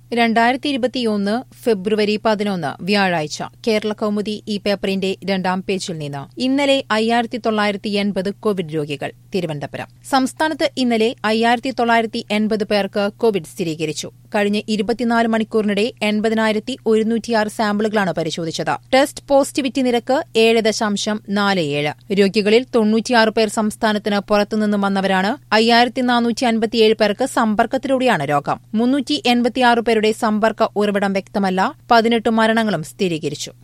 രണ്ടായിരത്തി ഇരുപത്തിയൊന്ന് ഫെബ്രുവരി പതിനൊന്ന് വ്യാഴാഴ്ച കേരള കൗമുദി ഈ പേപ്പറിന്റെ രണ്ടാം പേജിൽ നിന്ന് ഇന്നലെ അയ്യായിരത്തി തൊള്ളായിരത്തി എൺപത് കോവിഡ് രോഗികൾ തിരുവനന്തപുരം സംസ്ഥാനത്ത് ഇന്നലെ അയ്യായിരത്തി തൊള്ളായിരത്തി എൺപത് പേർക്ക് കോവിഡ് സ്ഥിരീകരിച്ചു കഴിഞ്ഞ ഇരുപത്തിനാല് മണിക്കൂറിനിടെ എൺപതിനായിരത്തി ഒരുന്നൂറ്റിയാറ് സാമ്പിളുകളാണ് പരിശോധിച്ചത് ടെസ്റ്റ് പോസിറ്റിവിറ്റി നിരക്ക് ഏഴ് ദശാംശം നാല് ഏഴ് രോഗികളിൽ തൊണ്ണൂറ്റിയാറ് പേർ സംസ്ഥാനത്തിന് പുറത്തുനിന്നും വന്നവരാണ് അയ്യായിരത്തി നാനൂറ്റി അൻപത്തിയേഴ് പേർക്ക് സമ്പർക്കത്തിലൂടെയാണ് രോഗം മുന്നൂറ്റി എൺപത്തിയാറ് പേരുടെ സമ്പർക്ക ഉറവിടം വ്യക്തമല്ല പതിനെട്ട് മരണങ്ങളും സ്ഥിരീകരിച്ചു